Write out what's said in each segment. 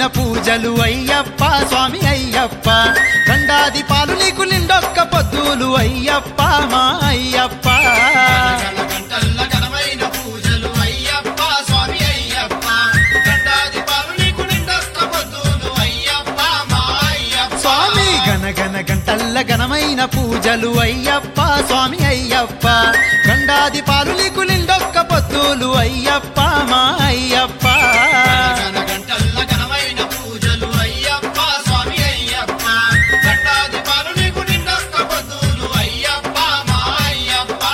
ఘనమైన పూజలు అయ్యప్ప స్వామి అయ్యప్ప గండాది పాలు నీకు నిండొక్క పొద్దులు అయ్యప్ప మా అయ్యప్ప గంటల్ల ఘనమైన పూజలు అయ్యప్ప స్వామి అయ్యప్ప గండాది పాలు నీకు నిండొక్క పొద్దులు అయ్యప్ప మా అయ్యప్ప స్వామి గన గన గంటల్ల ఘనమైన పూజలు అయ్యప్ప స్వామి అయ్యప్ప గండాది పాలు నీకు నిండొక్క పొద్దులు అయ్యప్ప మా అయ్యప్ప గన గంటల్ల ఘనమైన పూజలు అయ్యప్ప స్వామి అయ్యప్ప గండాది పాలు నీకు నిండొక్క పొద్దులు అయ్యప్ప మా అయ్యప్ప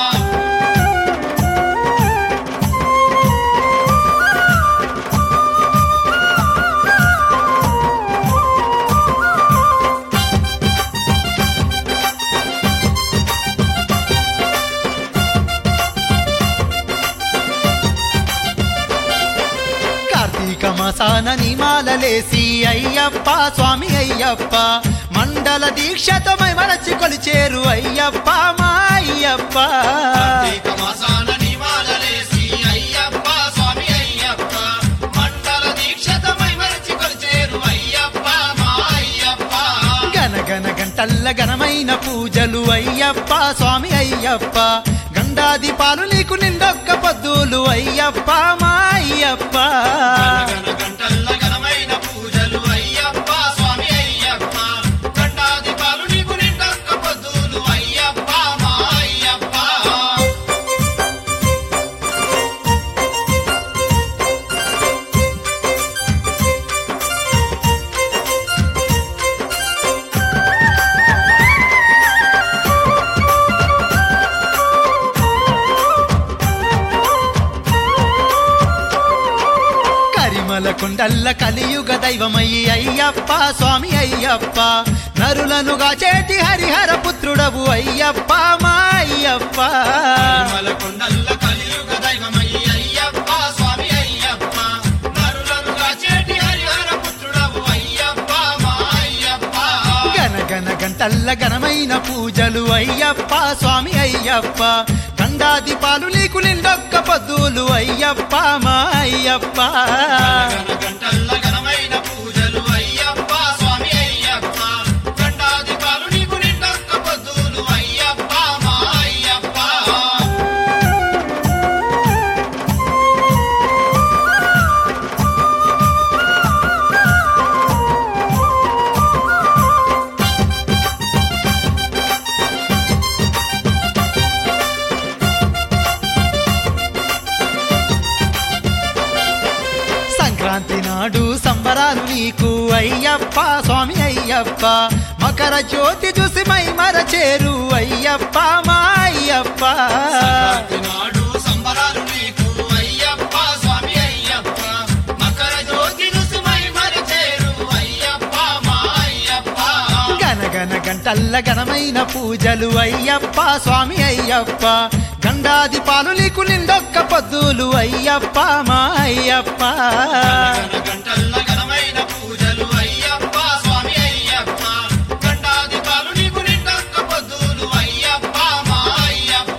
కార్తీక మాసాన నిమాలలేసి అయ్యప్ప స్వామి అయ్యప్ప మండల దీక్షతో మరచి కొలిచేరు అయ్యప్ప మా అయ్యప్ప కార్తీక మాసాన నివాళలేసి అయ్యప్ప స్వామి అయ్యప్ప మండల దీక్షతమై మరచి కొలిచేరు అయ్యప్ప మా అయ్యప్ప గన గన గంటల్ల ఘనమైన పూజలు అయ్యప్ప స్వామి అయ్యప్ప గండాది పాలు నీకు నిండొక్క పొద్దులు అయ్యప్ప మా అయ్యప్ప గన గంటల్ల ఘనమైన పూజలు అయ్యప్ప స్వామి అయ్యప్ప గండాది పాలు నీకు నిండొక్క పొద్దులు అయ్యప్ప మా అయ్యప్ప కరిమల కుండల్ల కలియుగ దైవమయ్యి అయ్యప్ప స్వామి అయ్యప్ప నరులనుగా చేటి హరిహర పుత్రుడవు అయ్యప్ప మా అయ్యప్ప మలకొండల్ల కలియుగ దైవమయ్యి అయ్యప్ప స్వామి అయ్యప్ప నరులనుగా చేటి హరిహర పుత్రుడవు అయ్యప్ప మా అయ్యప్ప గన గన గంటల్ల ఘనమైన పూజలు అయ్యప్ప స్వామి అయ్యప్ప గండాది పాలు నీకు నిండొక్క పొద్దులు అయ్యప్ప మా అయ్యప్ప గన గంటల్ల ఘనమైన పూజలు అయ్యప్ప స్వామి అయ్యప్ప గండాది పాలు నీకు నిండొక్క పొద్దులు అయ్యప్ప మా అయ్యప్ప సంక్రాంతి నాడు సంబరాలు నీకు అయ్యప్ప స్వామి అయ్యప్ప మకర జ్యోతి చూసి మై మరచేరు అయ్యప్ప మా అయ్యప్ప సంక్రాంతి నాడు సంబరాలు నీకు అయ్యప్ప స్వామి అయ్యప్ప మకర జ్యోతి రుసుమై మరిచేరు అయ్యప్ప మా అయ్యప్ప గన గన గంటల్ల ఘనమైన పూజలు అయ్యప్ప స్వామి అయ్యప్ప గండాది పాలు నీకు నిండొక్క పొద్దులు అయ్యప్ప మా అయ్యప్ప గన గంటల్ల ఘనమైన పూజలు అయ్యప్ప స్వామి అయ్యప్ప గండాది పాలు నీకు నిండొక్క పొద్దులు అయ్యప్ప మా అయ్యప్ప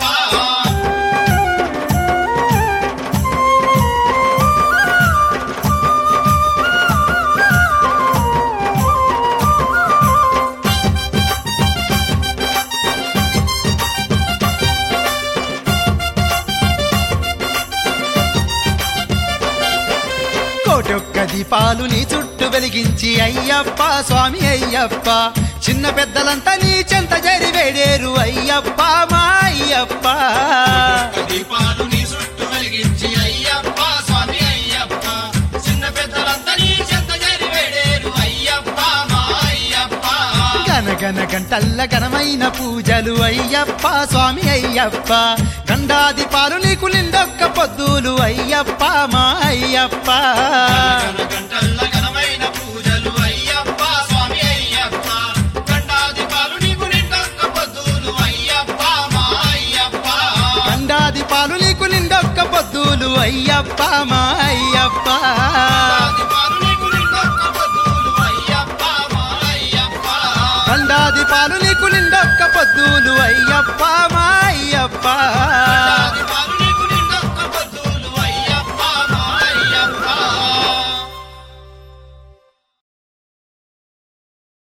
కోటొక్క దీపాలు నీ చుట్టూ వెలిగించి అయ్యప్ప స్వామి అయ్యప్ప చిన్న పెద్దలంతా నీ చెంత జరి వేడేరు అయ్యప్ప మా అయ్యప్ప దీపాలు నీ చుట్టూ వెలిగించి అయ్యప్ప స్వామి అయ్యప్ప చిన్న పెద్దలంతా నీ చెంత చేరి వేడేరు అయ్యప్ప మా అయ్యప్ప గన గన గంటల్ల ఘనమైన పూజలు అయ్యప్ప స్వామి అయ్యప్ప గండాది పాలు నీకు నిండొక్క పొద్దులు అయ్యప్ప మా అయ్యప్ప గన గంటల్ల ఘనమైన పూజలు అయ్యప్ప స్వామి అయ్యప్ప గండాది పాలు నీకు నిండొక్క పొద్దులు అయ్యప్ప మా అయ్యప్ప గండాది పాలు నీకు నిండొక్క పొద్దులు అయ్యప్ప మా అయ్యప్ప గండాది పాలు నీకు నిండొక్క పొద్దులు అయ్యప్ప మా అయ్యప్ప గండాది పాలు నీకు నిండొక్క పొద్దులు అయ్యప్ప